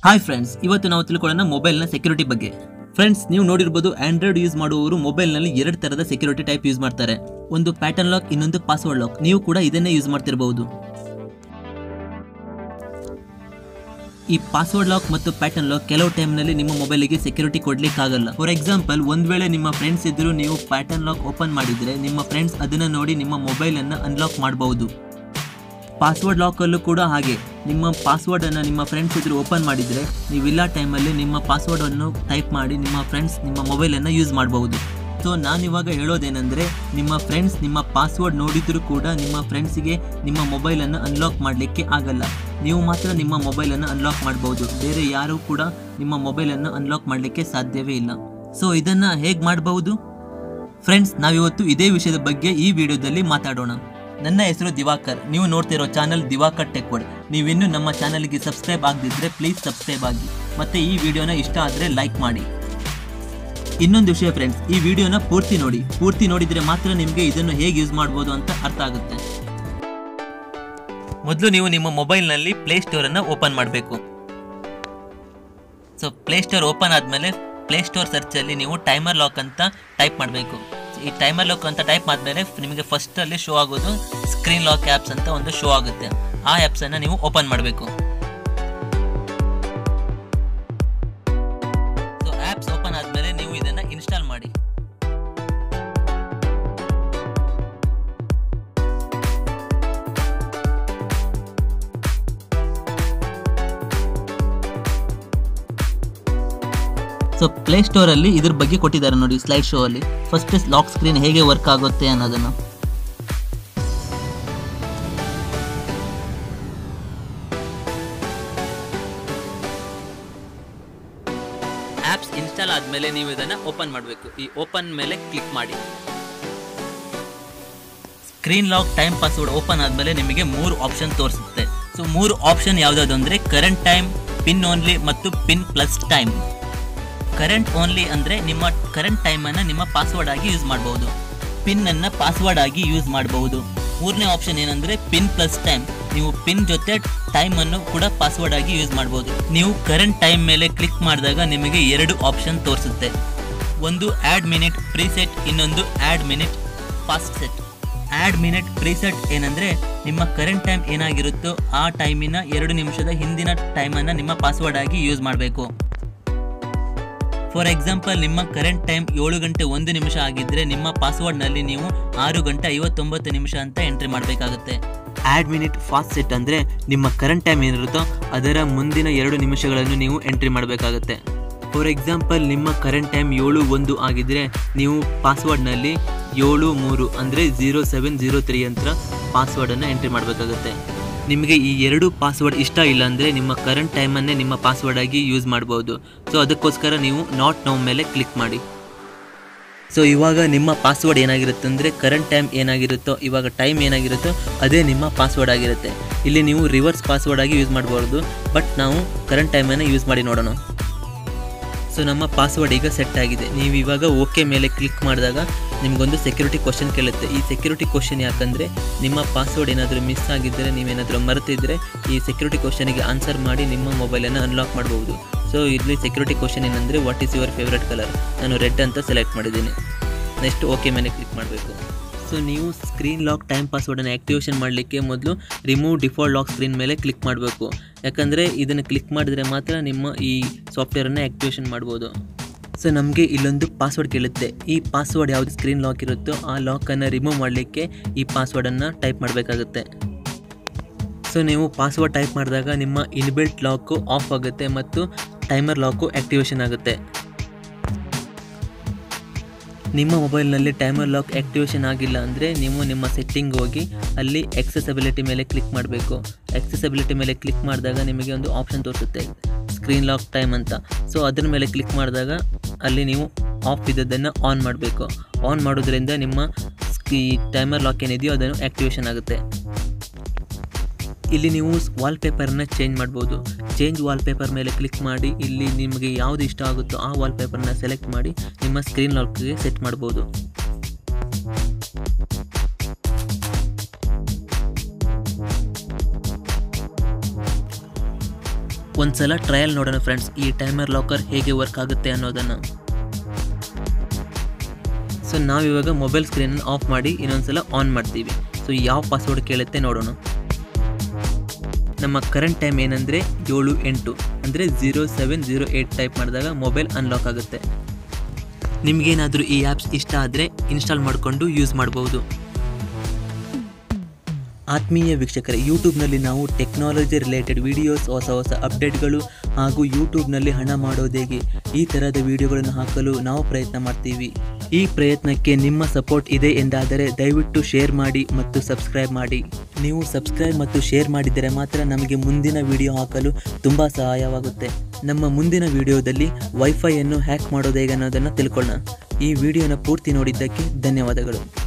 hi friends ಇವತ್ತು ನಾವು ತಿಳ್ಕೊಳ್ಳೋಣ ಮೊಬೈಲ್ನ ಸೆಕ್ಯೂರಿಟಿ ಬಗ್ಗೆ ಫ್ರೆಂಡ್ಸ್ ನೀವು ನೋಡಿರ್ಬೋದು ಆಂಡ್ರಾಯ್ಡ್ ಯೂಸ್ ಮಾಡುವವರು ಮೊಬೈಲ್ನಲ್ಲಿ ಎರಡು ಥರದ ಸೆಕ್ಯೂರಿಟಿ ಟೈಪ್ ಯೂಸ್ ಮಾಡ್ತಾರೆ ಒಂದು ಪ್ಯಾಟರ್ನ್ ಲಾಕ್ ಇನ್ನೊಂದು ಪಾಸ್ವರ್ಡ್ ಲಾಕ್ ನೀವು ಕೂಡ ಇದನ್ನೇ ಯೂಸ್ ಮಾಡ್ತಿರಬಹುದು ಈ ಪಾಸ್ವರ್ಡ್ ಲಾಕ್ ಮತ್ತು ಪ್ಯಾಟರ್ನ್ ಲಾಕ್ ಕೆಲವು ಟೈಮ್ನಲ್ಲಿ ನಿಮ್ಮ ಮೊಬೈಲಿಗೆ ಸೆಕ್ಯೂರಿಟಿ ಕೊಡ್ಲಿಕ್ಕಾಗಲ್ಲ ಫಾರ್ ಎಕ್ಸಾಂಪಲ್ ಒಂದ್ ವೇಳೆ ನಿಮ್ಮ ಫ್ರೆಂಡ್ಸ್ ಇದ್ರು ನೀವು ಪ್ಯಾಟರ್ನ್ ಲಾಕ್ ಓಪನ್ ಮಾಡಿದ್ರೆ ನಿಮ್ಮ ಫ್ರೆಂಡ್ಸ್ ಅದನ್ನ ನೋಡಿ ನಿಮ್ಮ ಮೊಬೈಲ್ ಅನ್ನ ಅನ್ಲಾಕ್ ಮಾಡಬಹುದು ಪಾಸ್ವರ್ಡ್ ಲಾಕಲ್ಲೂ ಕೂಡ ಹಾಗೆ ನಿಮ್ಮ ಪಾಸ್ವರ್ಡ್ ಅನ್ನು ನಿಮ್ಮ ಫ್ರೆಂಡ್ಸ್ ಇದ್ರು ಓಪನ್ ಮಾಡಿದರೆ ನೀವಿಲ್ಲ ಟೈಮಲ್ಲಿ ನಿಮ್ಮ ಪಾಸ್ವರ್ಡ್ ಅನ್ನು ಟೈಪ್ ಮಾಡಿ ನಿಮ್ಮ ಫ್ರೆಂಡ್ಸ್ ನಿಮ್ಮ ಮೊಬೈಲನ್ನು ಯೂಸ್ ಮಾಡಬಹುದು ಸೊ ನಾನಿವಾಗ ಹೇಳೋದೇನೆಂದರೆ ನಿಮ್ಮ ಫ್ರೆಂಡ್ಸ್ ನಿಮ್ಮ ಪಾಸ್ವರ್ಡ್ ನೋಡಿದರೂ ಕೂಡ ನಿಮ್ಮ ಫ್ರೆಂಡ್ಸಿಗೆ ನಿಮ್ಮ ಮೊಬೈಲನ್ನು ಅನ್ಲಾಕ್ ಮಾಡಲಿಕ್ಕೆ ಆಗಲ್ಲ ನೀವು ಮಾತ್ರ ನಿಮ್ಮ ಮೊಬೈಲನ್ನು ಅನ್ಲಾಕ್ ಮಾಡಬಹುದು ಬೇರೆ ಯಾರೂ ಕೂಡ ನಿಮ್ಮ ಮೊಬೈಲನ್ನು ಅನ್ಲಾಕ್ ಮಾಡಲಿಕ್ಕೆ ಸಾಧ್ಯವೇ ಇಲ್ಲ ಸೊ ಇದನ್ನು ಹೇಗೆ ಮಾಡಬಹುದು ಫ್ರೆಂಡ್ಸ್ ನಾವಿವತ್ತು ಇದೇ ವಿಷಯದ ಬಗ್ಗೆ ಈ ವಿಡಿಯೋದಲ್ಲಿ ಮಾತಾಡೋಣ ನನ್ನ ಹೆಸರು ದಿವಾಕರ್ ನೀವು ನೋಡ್ತಿರೋ ಚಾನಲ್ ದಿವಾಕರ್ ಟೆಕ್ ವರ್ಡ್ ನೀವಿನ್ನೂ ನಮ್ಮ ಚಾನಲ್ಗೆ ಸಬ್ಸ್ಕ್ರೈಬ್ ಆಗದಿದ್ದರೆ ಪ್ಲೀಸ್ ಸಬ್ಸ್ಕ್ರೈಬ್ ಆಗಿ ಮತ್ತೆ ಈ ವಿಡಿಯೋನ ಇಷ್ಟ ಆದರೆ ಲೈಕ್ ಮಾಡಿ ಇನ್ನೊಂದು ವಿಷಯ ಫ್ರೆಂಡ್ಸ್ ಈ ವಿಡಿಯೋನ ಪೂರ್ತಿ ನೋಡಿ ಪೂರ್ತಿ ನೋಡಿದರೆ ಮಾತ್ರ ನಿಮಗೆ ಇದನ್ನು ಹೇಗೆ ಯೂಸ್ ಮಾಡ್ಬೋದು ಅಂತ ಅರ್ಥ ಆಗುತ್ತೆ ಮೊದಲು ನೀವು ನಿಮ್ಮ ಮೊಬೈಲ್ನಲ್ಲಿ ಪ್ಲೇಸ್ಟೋರನ್ನು ಓಪನ್ ಮಾಡಬೇಕು ಸೊ ಪ್ಲೇಸ್ಟೋರ್ ಓಪನ್ ಆದಮೇಲೆ ಪ್ಲೇಸ್ಟೋರ್ ಸರ್ಚಲ್ಲಿ ನೀವು ಟೈಮರ್ ಲಾಕ್ ಅಂತ ಟೈಪ್ ಮಾಡಬೇಕು ಈ ಟೈಮರ್ ಲಾಕ್ ಅಂತ ಟೈಪ್ ಆದಮೇಲೆ ನಿಮಗೆ ಫಸ್ಟಲ್ಲಿ ಶೋ ಆಗೋದು ಸ್ಕ್ರೀನ್ ಲಾಕ್ ಆ್ಯಪ್ಸ್ ಅಂತ ಒಂದು ಶೋ ಆಗುತ್ತೆ ಆ ಆ್ಯಪ್ಸನ್ನು ನೀವು ಓಪನ್ ಮಾಡಬೇಕು ಸೊ ಆ್ಯಪ್ಸ್ ಓಪನ್ ಆದಮೇಲೆ ನೀವು ಇದನ್ನು ಇನ್ಸ್ಟಾಲ್ ಮಾಡಿ ಸೊ ಪ್ಲೇ ಸ್ಟೋರಲ್ಲಿ ಇದ್ರ ಬಗ್ಗೆ ಕೊಟ್ಟಿದ್ದಾರೆ ನೋಡಿ ಸ್ಲೈಡ್ ಶೋ ಅಲ್ಲಿ ಫಸ್ಟ್ ಲಾಕ್ ಸ್ಕ್ರೀನ್ ಹೇಗೆ ವರ್ಕ್ ಆಗುತ್ತೆ ಅನ್ನೋದನ್ನು ಆ್ಯಪ್ಸ್ ಇನ್ಸ್ಟಾಲ್ ಆದಮೇಲೆ ನೀವು ಇದನ್ನು ಓಪನ್ ಮಾಡಬೇಕು ಈ ಓಪನ್ ಮೇಲೆ ಕ್ಲಿಕ್ ಮಾಡಿ screen lock time password open ಆದಮೇಲೆ ನಿಮಗೆ ಮೂರು ಆಪ್ಷನ್ ತೋರಿಸುತ್ತೆ ಸೊ ಮೂರು ಆಪ್ಷನ್ ಯಾವುದಾದ್ರು ಅಂದರೆ ಕರೆಂಟ್ ಟೈಮ್ ಪಿನ್ ಓನ್ಲಿ ಮತ್ತು pin plus time current only ಅಂದರೆ ನಿಮ್ಮ ಕರೆಂಟ್ ಟೈಮನ್ನು ನಿಮ್ಮ ಪಾಸ್ವರ್ಡ್ ಆಗಿ ಯೂಸ್ ಮಾಡಬಹುದು ಪಿನ್ನನ್ನು ಪಾಸ್ವರ್ಡ್ ಆಗಿ ಯೂಸ್ ಮಾಡಬಹುದು ಮೂರನೇ ಆಪ್ಷನ್ ಏನಂದರೆ ಪಿನ್ ಪ್ಲಸ್ ಟೈಮ್ ನೀವು ಪಿನ್ ಜೊತೆ ಟೈಮನ್ನು ಕೂಡ ಪಾಸ್ವರ್ಡ್ ಆಗಿ ಯೂಸ್ ಮಾಡಬಹುದು ನೀವು ಕರೆಂಟ್ ಟೈಮ್ ಮೇಲೆ ಕ್ಲಿಕ್ ಮಾಡಿದಾಗ ನಿಮಗೆ ಎರಡು ಆಪ್ಷನ್ ತೋರಿಸುತ್ತೆ ಒಂದು ಆ್ಯಡ್ ಮಿನಿಟ್ ಪ್ರೀಸೆಟ್ ಇನ್ನೊಂದು add minute fast set add minute preset ಏನಂದರೆ ನಿಮ್ಮ ಕರೆಂಟ್ ಟೈಮ್ ಏನಾಗಿರುತ್ತೋ ಆ ಟೈಮಿನ ಎರಡು ನಿಮಿಷದ ಹಿಂದಿನ ಟೈಮನ್ನು ನಿಮ್ಮ ಪಾಸ್ವರ್ಡ್ ಆಗಿ ಯೂಸ್ ಮಾಡಬೇಕು ಫಾರ್ ಎಕ್ಸಾಂಪಲ್ ನಿಮ್ಮ ಕರೆಂಟ್ ಟೈಮ್ ಏಳು ಗಂಟೆ ಒಂದು ನಿಮಿಷ ಆಗಿದ್ದರೆ ನಿಮ್ಮ ಪಾಸ್ವರ್ಡ್ನಲ್ಲಿ ನೀವು ಆರು ಗಂಟೆ ಐವತ್ತೊಂಬತ್ತು ನಿಮಿಷ ಅಂತ ಎಂಟ್ರಿ ಮಾಡಬೇಕಾಗುತ್ತೆ ಆ್ಯಡ್ ಮಿನಿಟ್ ಫಾಸ್ಟ್ ಸೆಟ್ ಅಂದರೆ ನಿಮ್ಮ ಕರೆಂಟ್ ಟೈಮ್ ಏನಿರುತ್ತೋ ಅದರ ಮುಂದಿನ ಎರಡು ನಿಮಿಷಗಳನ್ನು ನೀವು ಎಂಟ್ರಿ ಮಾಡಬೇಕಾಗುತ್ತೆ ಫಾರ್ ಎಕ್ಸಾಂಪಲ್ ನಿಮ್ಮ ಕರೆಂಟ್ ಟೈಮ್ ಏಳು ಒಂದು ಆಗಿದ್ದರೆ ನೀವು ಪಾಸ್ವರ್ಡ್ನಲ್ಲಿ ಏಳು ಮೂರು ಅಂದರೆ ಝೀರೋ ಸೆವೆನ್ ಝೀರೋ ತ್ರೀ ಅಂತ ಪಾಸ್ವರ್ಡನ್ನು ಎಂಟ್ರಿ ಮಾಡಬೇಕಾಗುತ್ತೆ ನಿಮಗೆ ಈ ಎರಡು ಪಾಸ್ವರ್ಡ್ ಇಷ್ಟ ಇಲ್ಲ ಅಂದರೆ ನಿಮ್ಮ ಕರೆಂಟ್ ಟೈಮನ್ನೇ ನಿಮ್ಮ ಪಾಸ್ವರ್ಡ್ ಆಗಿ ಯೂಸ್ ಮಾಡ್ಬೋದು ಸೊ ಅದಕ್ಕೋಸ್ಕರ ನೀವು ನಾಟ್ ನೋ ಮೇಲೆ ಕ್ಲಿಕ್ ಮಾಡಿ ಸೊ ಇವಾಗ ನಿಮ್ಮ ಪಾಸ್ವರ್ಡ್ ಏನಾಗಿರುತ್ತೆ ಅಂದರೆ ಕರೆಂಟ್ ಟೈಮ್ ಏನಾಗಿರುತ್ತೋ ಇವಾಗ ಟೈಮ್ ಏನಾಗಿರುತ್ತೋ ಅದೇ ನಿಮ್ಮ ಪಾಸ್ವರ್ಡ್ ಆಗಿರುತ್ತೆ ಇಲ್ಲಿ ನೀವು ರಿವರ್ಸ್ ಪಾಸ್ವರ್ಡ್ ಆಗಿ ಯೂಸ್ ಮಾಡಬಾರ್ದು ಬಟ್ ನಾವು ಕರೆಂಟ್ ಟೈಮನ್ನು ಯೂಸ್ ಮಾಡಿ ನೋಡೋಣ ಸೊ ನಮ್ಮ ಪಾಸ್ವರ್ಡ್ ಈಗ ಸೆಟ್ ಆಗಿದೆ ನೀವು ಇವಾಗ ಓಕೆ ಮೇಲೆ ಕ್ಲಿಕ್ ಮಾಡಿದಾಗ ನಿಮಗೊಂದು ಸೆಕ್ಯೂರಿಟಿ ಕ್ವಶನ್ ಕೇಳುತ್ತೆ ಈ ಸೆಕ್ಯೂರಿಟಿ ಕ್ವಶನ್ ಯಾಕಂದರೆ ನಿಮ್ಮ ಪಾಸ್ವರ್ಡ್ ಏನಾದರೂ ಮಿಸ್ ಆಗಿದ್ದರೆ ನೀವೇನಾದರೂ ಮರೆತಿದ್ದರೆ ಈ ಸೆಕ್ಯೂರಿಟಿ ಕ್ವಶನಿಗೆ ಆನ್ಸರ್ ಮಾಡಿ ನಿಮ್ಮ ಮೊಬೈಲನ್ನು ಅನ್ಲಾಕ್ ಮಾಡ್ಬೋದು ಸೊ ಇಲ್ಲಿ ಸೆಕ್ಯೂರಿಟಿ ಕ್ವಶನ್ ಏನಂದರೆ what is your favourite colour ನಾನು ರೆಡ್ ಅಂತ ಸೆಲೆಕ್ಟ್ ಮಾಡಿದ್ದೀನಿ ನೆಕ್ಸ್ಟ್ ಓಕೆ ಮೇಲೆ ಕ್ಲಿಕ್ ಮಾಡಬೇಕು ಸೊ ನೀವು ಸ್ಕ್ರೀನ್ ಲಾಕ್ ಟೈಮ್ ಪಾಸ್ವರ್ಡನ್ನು ಆ್ಯಕ್ಟಿವೇಷನ್ ಮಾಡಲಿಕ್ಕೆ ಮೊದಲು ರಿಮೂವ್ ಡಿಫಾಲ್ಟ್ ಲಾಕ್ ಸ್ಕ್ರೀನ್ ಮೇಲೆ ಕ್ಲಿಕ್ ಮಾಡಬೇಕು ಯಾಕಂದರೆ ಇದನ್ನು ಕ್ಲಿಕ್ ಮಾಡಿದ್ರೆ ಮಾತ್ರ ನಿಮ್ಮ ಈ ಸಾಫ್ಟ್ವೇರನ್ನು ಆ್ಯಕ್ಟಿವೇಷನ್ ಮಾಡ್ಬೋದು ಸೊ ನಮಗೆ ಇಲ್ಲೊಂದು ಪಾಸ್ವರ್ಡ್ ಕೇಳುತ್ತೆ ಈ ಪಾಸ್ವರ್ಡ್ ಯಾವುದು ಸ್ಕ್ರೀನ್ ಲಾಕ್ ಇರುತ್ತೋ ಆ ಲಾಕನ್ನು ರಿಮೂವ್ ಮಾಡಲಿಕ್ಕೆ ಈ ಪಾಸ್ವರ್ಡನ್ನು ಟೈಪ್ ಮಾಡಬೇಕಾಗುತ್ತೆ ಸೊ ನೀವು ಪಾಸ್ವರ್ಡ್ ಟೈಪ್ ಮಾಡಿದಾಗ ನಿಮ್ಮ ಇನ್ಬಿಲ್ಟ್ ಲಾಕು ಆಫ್ ಆಗುತ್ತೆ ಮತ್ತು ಟೈಮರ್ ಲಾಕು ಆ್ಯಕ್ಟಿವೇಷನ್ ಆಗುತ್ತೆ ನಿಮ್ಮ ಮೊಬೈಲ್ನಲ್ಲಿ ಟೈಮರ್ ಲಾಕ್ ಆ್ಯಕ್ಟಿವೇಷನ್ ಆಗಿಲ್ಲ ಅಂದರೆ ನೀವು ನಿಮ್ಮ ಸೆಟ್ಟಿಂಗ್ ಹೋಗಿ ಅಲ್ಲಿ ಎಕ್ಸೆಸಬಿಲಿಟಿ ಮೇಲೆ ಕ್ಲಿಕ್ ಮಾಡಬೇಕು ಎಕ್ಸೆಸಬಿಲಿಟಿ ಮೇಲೆ ಕ್ಲಿಕ್ ಮಾಡಿದಾಗ ನಿಮಗೆ ಒಂದು ಆಪ್ಷನ್ ತೋರಿಸುತ್ತೆ ಸ್ಕ್ರೀನ್ ಲಾಕ್ ಟೈಮ್ ಅಂತ ಸೊ ಅದರ ಮೇಲೆ ಕ್ಲಿಕ್ ಮಾಡಿದಾಗ ಅಲ್ಲಿ ನೀವು ಆಫ್ ಇದ್ದದನ್ನು ಆನ್ ಮಾಡಬೇಕು ಆನ್ ಮಾಡೋದ್ರಿಂದ ನಿಮ್ಮ ಈ ಟೈಮರ್ ಲಾಕ್ ಏನಿದೆಯೋ ಅದನ್ನು ಆ್ಯಕ್ಟಿವೇಷನ್ ಆಗುತ್ತೆ ಇಲ್ಲಿ ನೀವು ವಾಲ್ಪೇಪರ್ನ ಚೇಂಜ್ ಮಾಡ್ಬೋದು ಚೇಂಜ್ ವಾಲ್ಪೇಪರ್ ಮೇಲೆ ಕ್ಲಿಕ್ ಮಾಡಿ ಇಲ್ಲಿ ನಿಮಗೆ ಯಾವುದು ಇಷ್ಟ ಆಗುತ್ತೋ ಆ ವಾಲ್ಪೇಪರ್ನ ಸೆಲೆಕ್ಟ್ ಮಾಡಿ ನಿಮ್ಮ ಸ್ಕ್ರೀನ್ ಲಾಕ್ಗೆ ಸೆಟ್ ಮಾಡ್ಬೋದು ಒಂದ್ಸಲ ಟ್ರಯಲ್ ನೋಡೋಣ ಫ್ರೆಂಡ್ಸ್ ಈ ಟೈಮರ್ ಲಾಕರ್ ಹೇಗೆ ವರ್ಕ್ ಆಗುತ್ತೆ ಅನ್ನೋದನ್ನು ಸೊ ನಾವಿವಾಗ ಮೊಬೈಲ್ ಸ್ಕ್ರೀನನ್ನು ಆಫ್ ಮಾಡಿ ಇನ್ನೊಂದ್ಸಲ ಆನ್ ಮಾಡ್ತೀವಿ ಸೊ ಯಾವ ಪಾಸ್ವರ್ಡ್ ಕೇಳುತ್ತೆ ನೋಡೋಣ ನಮ್ಮ ಕರೆಂಟ್ ಟೈಮ್ ಏನಂದರೆ ಏಳು ಎಂಟು ಅಂದರೆ zero seven zero eight type ಮಾಡಿದಾಗ ಮೊಬೈಲ್ ಅನ್ಲಾಕ್ ಆಗುತ್ತೆ ನಿಮಗೇನಾದರೂ ಈ ಆ್ಯಪ್ಸ್ ಇಷ್ಟ ಆದರೆ ಇನ್ಸ್ಟಾಲ್ ಮಾಡಿಕೊಂಡು ಯೂಸ್ ಮಾಡ್ಬೋದು ಆತ್ಮೀಯ ವೀಕ್ಷಕರೇ ಯೂಟ್ಯೂಬ್ನಲ್ಲಿ ನಾವು ಟೆಕ್ನಾಲಜಿ ರಿಲೇಟೆಡ್ ವಿಡಿಯೋಸ್ ಹೊಸ ಹೊಸ ಅಪ್ಡೇಟ್ಗಳು ಹಾಗೂ ಯೂಟ್ಯೂಬ್ನಲ್ಲಿ ಹಣ ಮಾಡೋದು ಹೇಗೆ ಈ ಥರದ ವಿಡಿಯೋಗಳನ್ನು ಹಾಕಲು ನಾವು ಪ್ರಯತ್ನ ಮಾಡ್ತೀವಿ ಈ ಪ್ರಯತ್ನಕ್ಕೆ ನಿಮ್ಮ ಸಪೋರ್ಟ್ ಇದೆ ಎಂದಾದರೆ ದಯವಿಟ್ಟು ಶೇರ್ ಮಾಡಿ ಮತ್ತು ಸಬ್ಸ್ಕ್ರೈಬ್ ಮಾಡಿ ನೀವು ಸಬ್ಸ್ಕ್ರೈಬ್ ಮತ್ತು ಶೇರ್ ಮಾಡಿದರೆ ಮಾತ್ರ ನಮಗೆ ಮುಂದಿನ ವಿಡಿಯೋ ಹಾಕಲು ತುಂಬ ಸಹಾಯವಾಗುತ್ತೆ ನಮ್ಮ ಮುಂದಿನ ವಿಡಿಯೋದಲ್ಲಿ ವೈಫೈಯನ್ನು ಹ್ಯಾಕ್ ಮಾಡೋದು ಹೇಗೆ ಅನ್ನೋದನ್ನು ತಿಳ್ಕೊಳ್ಳೋಣ ಈ ವಿಡಿಯೋನ ಪೂರ್ತಿ ನೋಡಿದ್ದಕ್ಕೆ ಧನ್ಯವಾದಗಳು